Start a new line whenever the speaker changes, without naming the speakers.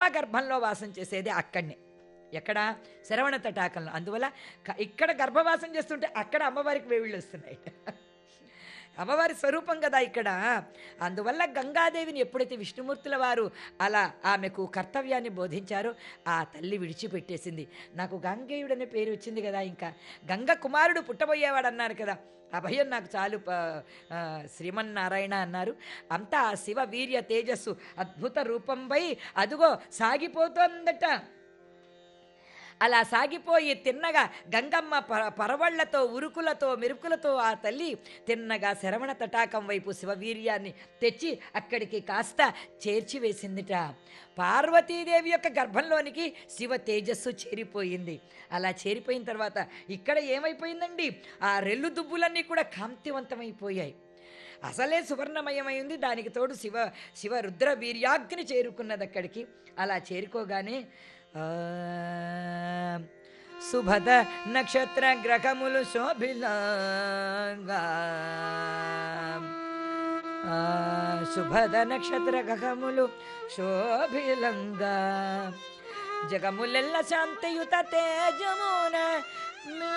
గర్భంలో వాసం చేసేది అక్కడనే ఎక్కడ శరవణ తటాకంలో అందువల్ల క- ఇక్కడ గర్భవాసం చేస్తుంటే అక్కడ అమ్మవారికి వేవిళ్ళు వస్తున్నాయి అమ్మవారి స్వరూపం కదా ఇక్కడ అందువల్ల గంగాదేవిని ఎప్పుడైతే విష్ణుమూర్తుల వారు అలా ఆమెకు కర్తవ్యాన్ని బోధించారో ఆ తల్లి విడిచిపెట్టేసింది నాకు గంగేయుడు అనే పేరు వచ్చింది కదా ఇంకా గంగ కుమారుడు పుట్టబోయేవాడు అన్నారు కదా ఆ భయం నాకు చాలు ప- ఆ, శ్రీమన్నారాయణ అన్నారు అంతా ఆ శివ వీర్య తేజస్సు అద్భుత రూపంపై అదుగో సాగిపోతోందట అలా సాగిపోయి తిన్నగా గంగమ్మ ప పరవళ్లతో ఉరుకులతో మెరుకులతో ఆ తల్లి తిన్నగా శరవణ తటాకం వైపు శివవీర్యాన్ని తెచ్చి అక్కడికి కాస్త చేర్చివేసిందిట పార్వతీదేవి యొక్క గర్భంలోనికి శివ తేజస్సు చేరిపోయింది అలా చేరిపోయిన తర్వాత ఇక్కడ ఏమైపోయిందండి ఆ రెల్లు దుబ్బులన్నీ కూడా కాంతివంతమైపోయాయి అసలే సువర్ణమయమైంది దానికి తోడు శివ శివ రుద్ర వీర్యాగ్ని చేరుకున్నది అక్కడికి అలా చేరుకోగానే ఆ, శుభద నక్షత్ర గ్రహములు శోభిలంగా ఆ, శుభద నక్షత్ర గ్రహములు శోభిలంగా జగములెల్ల శాంతియుత తేజమున